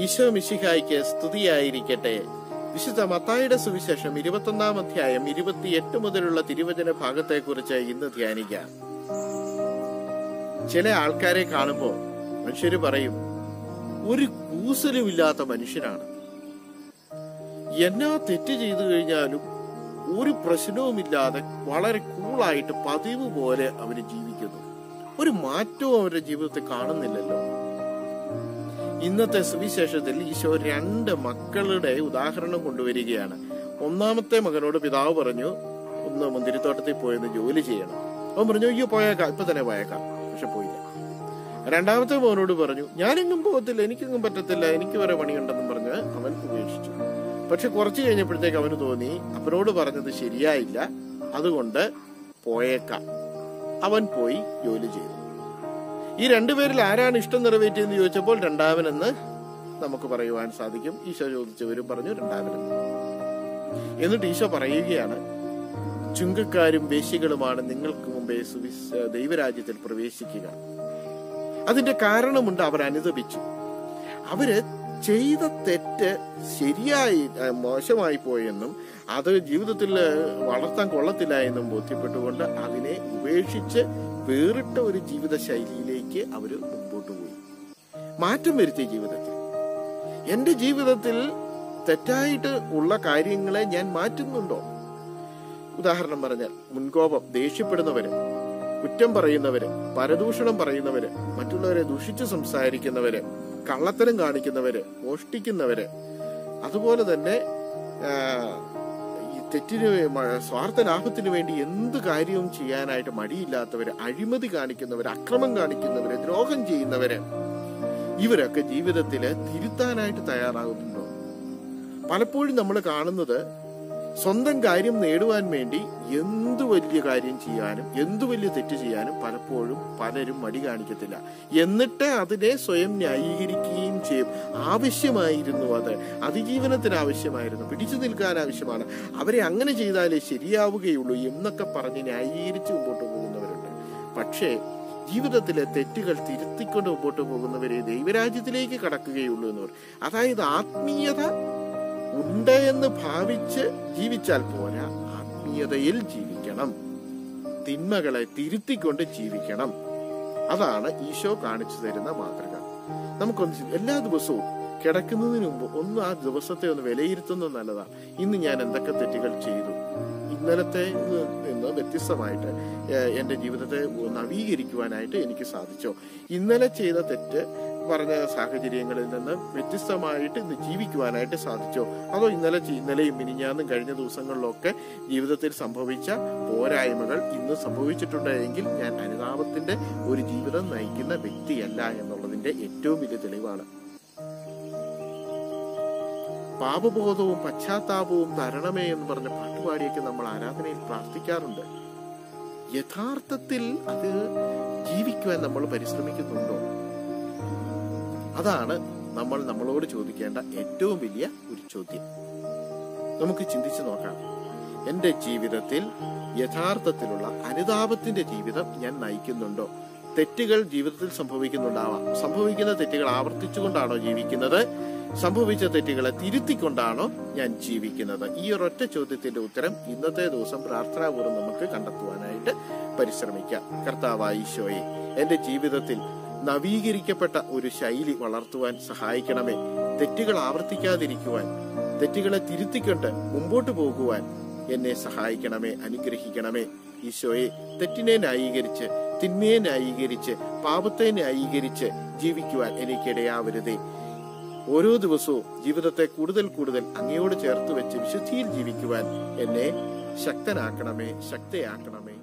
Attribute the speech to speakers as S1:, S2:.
S1: ഈശോ മിശിഹായ്ക്ക് സ്തുതിയായിരിക്കട്ടെ വിശുദ്ധ മത്തായിയുടെ സുവിശേഷം ഇരുപത്തൊന്നാം അധ്യായം ഇരുപത്തിയെട്ട് മുതലുള്ള തിരുവചന ഭാഗത്തെക്കുറിച്ച് ഇന്ന് ധ്യാനിക്കാം ചില ആൾക്കാരെ കാണുമ്പോൾ മനുഷ്യര് പറയും ഒരു കൂസലുമില്ലാത്ത മനുഷ്യനാണ് എന്നാ തെറ്റ് ചെയ്തു കഴിഞ്ഞാലും ഒരു പ്രശ്നവുമില്ലാതെ വളരെ കൂളായിട്ട് പതിവ് പോലെ അവര് ജീവിക്കുന്നു ഒരു മാറ്റവും അവരുടെ ജീവിതത്തിൽ കാണുന്നില്ലല്ലോ ഇന്നത്തെ സുവിശേഷത്തിൽ ഈശോ രണ്ട് മക്കളുടെ ഉദാഹരണം കൊണ്ടുവരികയാണ് ഒന്നാമത്തെ മകനോട് പിതാവ് പറഞ്ഞു ഒന്ന് മുന്തിരിത്തോട്ടത്തിൽ പോയെന്ന് ജോലി ചെയ്യണം അവൻ പറഞ്ഞു അയ്യോ പോയേക്കാം ഇപ്പൊ തന്നെ പോയേക്കാം പക്ഷെ പോയില്ല രണ്ടാമത്തെ മോനോട് പറഞ്ഞു ഞാനെങ്ങും പോകത്തില്ല എനിക്കെങ്ങും പറ്റത്തില്ല എനിക്ക് വരെ പണിയുണ്ടെന്നും പറഞ്ഞ് അവൻ ഉപേക്ഷിച്ചു പക്ഷെ കുറച്ചു കഴിഞ്ഞപ്പോഴത്തേക്ക് അവന് തോന്നി അപ്പനോട് പറഞ്ഞത് ശരിയായില്ല അതുകൊണ്ട് പോയേക്കാം അവൻ പോയി ജോലി ചെയ്തു ഈ രണ്ടുപേരിൽ ആരാണ് ഇഷ്ടം നിറവേറ്റിയെന്ന് ചോദിച്ചപ്പോൾ രണ്ടാമനെന്ന് നമുക്ക് പറയുവാൻ സാധിക്കും ഈശോ ചോദിച്ചവരും പറഞ്ഞു രണ്ടാമനെന്ന് എന്നിട്ട് ഈശോ പറയുകയാണ് ചുങ്കക്കാരും വേശികളുമാണ് നിങ്ങൾക്ക് മുമ്പേ സുവിശ ദൈവരാജ്യത്തിൽ പ്രവേശിക്കുക അതിന്റെ കാരണമുണ്ട് അവർ അനുദപിച്ചു അവര് ചെയ്ത തെറ്റ് ശരിയായി ഏഹ്, മോശമായി പോയെന്നും അത് ജീവിതത്തിൽ ഏഹ്, വളർത്താൻ കൊള്ളത്തില്ല എന്നും ബോധ്യപ്പെട്ടുകൊണ്ട് അതിനെ ഉപേക്ഷിച്ച് വേറിട്ട ഒരു ജീവിത ശൈലിയിലേക്ക് അവര് മുമ്പോട്ട് പോയി മാറ്റം വരുത്തിയ ജീവിതത്തിൽ എന്റെ ജീവിതത്തിൽ തെറ്റായിട്ട് ഉള്ള കാര്യങ്ങളെ ഞാൻ മാറ്റുന്നുണ്ടോ ഉദാഹരണം പറഞ്ഞാൽ മുൻകോപം ദേഷ്യപ്പെടുന്നവര് കുറ്റം പറയുന്നവര് പരദൂഷണം പറയുന്നവര് മറ്റുള്ളവരെ ദുഷിച്ച് സംസാരിക്കുന്നവര് കള്ളത്തരം കാണിക്കുന്നവര് മോഷ്ടിക്കുന്നവര് അതുപോലെ തന്നെ ആ, ഈ തെറ്റിന് വേ- മ- സ്വാർത്ഥ ലാഭത്തിന് വേണ്ടി എന്ത് കാര്യവും ചെയ്യാനായിട്ട് മടിയില്ലാത്തവര് അഴിമതി കാണിക്കുന്നവര് അക്രമം കാണിക്കുന്നവര് ദ്രോഹം ചെയ്യുന്നവര് ഇവരൊക്കെ ജീവിതത്തില് തിരുത്താനായിട്ട് തയ്യാറാകുന്നുണ്ടോ പലപ്പോഴും നമ്മൾ കാണുന്നത് സ്വന്തം കാര്യം നേടുവാൻ വേണ്ടി എന്തു വലിയ കാര്യം ചെയ്യാനും എന്തു വലിയ തെറ്റ് ചെയ്യാനും പലപ്പോഴും പലരും മടി കാണിക്കത്തില്ല എന്നിട്ട് അതിനെ സ്വയം ന്യായീകരിക്കുകയും ചെയ്യും ആവശ്യമായിരുന്നു അത് അതിജീവനത്തിന് ആവശ്യമായിരുന്നു പിടിച്ചു നിൽക്കാൻ ആവശ്യമാണ് അവരെ അങ്ങനെ ചെയ്താലേ ശരിയാവുകയുള്ളൂ എന്നൊക്കെ പറഞ്ഞ് ന്യായീകരിച്ച് മുമ്പോട്ട് പോകുന്നവരുണ്ട് പക്ഷേ ജീവിതത്തിലെ തെറ്റുകൾ തിരുത്തിക്കൊണ്ട് മുമ്പോട്ട് പോകുന്നവരെ ദൈവരാജ്യത്തിലേക്ക് കടക്കുകയുള്ളൂ എന്ന് പറയും അതായത് ആത്മീയത ഉണ്ട് എന്ന് ഭാവിച്ച് ജീവിച്ചാൽ പോരാ ആത്മീയതയിൽ ജീവിക്കണം തിന്മകളെ തിരുത്തിക്കൊണ്ട് ജീവിക്കണം അതാണ് ഈശോ കാണിച്ചു തരുന്ന മാതൃക നമുക്കൊന്ന് ചി- എല്ലാ ദിവസവും കിടക്കുന്നതിന് മുമ്പ് ഒന്ന് ആ ദിവസത്തെ ഒന്ന് വിലയിരുത്തുന്നത് നല്ലതാണ് ഇന്ന് ഞാൻ എന്തൊക്കെ തെറ്റുകൾ ചെയ്തു ഇന്നലത്തെ നിന്ന് വ്യത്യസ്തമായിട്ട് ഏഹ്, എന്റെ ജീവിതത്തെ നവീകരിക്കുവാനായിട്ട് എനിക്ക് സാധിച്ചോ ഇന്നലെ ചെയ്ത തെറ്റ് പറഞ്ഞ സാഹചര്യങ്ങളിൽ നിന്ന് വ്യത്യസ്തമായിട്ട് ഇന്ന് ജീവിക്കുവാനായിട്ട് സാധിച്ചോ അതോ ഇന്നലെ ചെ- ഇന്നലെയും മിനിഞ്ഞാന്നും കഴിഞ്ഞ ദിവസങ്ങളിലൊക്കെ ജീവിതത്തിൽ സംഭവിച്ച പോരായ്മകൾ ഇന്ന് സംഭവിച്ചിട്ടുണ്ട് എങ്കിൽ ഞാൻ അനുതാപത്തിന്റെ ഒരു ജീവിതം നയിക്കുന്ന വ്യക്തിയല്ല എന്നുള്ളതിന്റെ ഏറ്റവും വലിയ തെളിവാണ് പാപബോധവും പശ്ചാത്താപവും തരണമേ എന്ന് പറഞ്ഞ പാട്ടുപാടിയൊക്കെ നമ്മൾ ആരാധനയിൽ പ്രാർത്ഥിക്കാറുണ്ട് യഥാർത്ഥത്തിൽ അത് ജീവിക്കുവാൻ നമ്മൾ പരിശ്രമിക്കുന്നുണ്ടോ അതാണ് നമ്മൾ നമ്മളോട് ചോദിക്കേണ്ട ഏറ്റവും വലിയ ഒരു ചോദ്യം നമുക്ക് ചിന്തിച്ചു നോക്കാം എന്റെ ജീവിതത്തിൽ യഥാർത്ഥത്തിലുള്ള അനുതാപത്തിന്റെ ജീവിതം ഞാൻ നയിക്കുന്നുണ്ടോ തെറ്റുകൾ ജീവിതത്തിൽ സംഭവിക്കുന്നുണ്ടാവാം സംഭവിക്കുന്ന തെറ്റുകൾ ആവർത്തിച്ചുകൊണ്ടാണോ ജീവിക്കുന്നത് സംഭവിച്ച തെറ്റുകളെ തിരുത്തിക്കൊണ്ടാണോ ഞാൻ ജീവിക്കുന്നത് ഈ ഒരൊറ്റ ചോദ്യത്തിന്റെ ഉത്തരം ഇന്നത്തെ ദിവസം പ്രാർത്ഥനാപൂർവ്വം നമുക്ക് കണ്ടെത്തുവാനായിട്ട് പരിശ്രമിക്കാം കർത്താവായ ഈശോയെ എന്റെ ജീവിതത്തിൽ നവീകരിക്കപ്പെട്ട ഒരു ശൈലി വളർത്തുവാൻ സഹായിക്കണമേ തെറ്റുകൾ ആവർത്തിക്കാതിരിക്കുവാൻ തെറ്റുകളെ തിരുത്തിക്കൊണ്ട് മുമ്പോട്ട് പോകുവാൻ എന്നെ സഹായിക്കണമേ അനുഗ്രഹിക്കണമേ ഈശോയെ തെറ്റിനെ ന്യായീകരിച്ച് തിന്മയെ ന്യായീകരിച്ച് പാപത്തെ ന്യായീകരിച്ച് ജീവിക്കുവാൻ എനിക്കിടയാവരുതേ ഓരോ ദിവസവും ജീവിതത്തെ കൂടുതൽ കൂടുതൽ അങ്ങയോട് ചേർത്ത് വെച്ച് വിശുദ്ധിയിൽ ജീവിക്കുവാൻ എന്നെ ശക്തനാക്കണമേ ശക്തയാക്കണമേ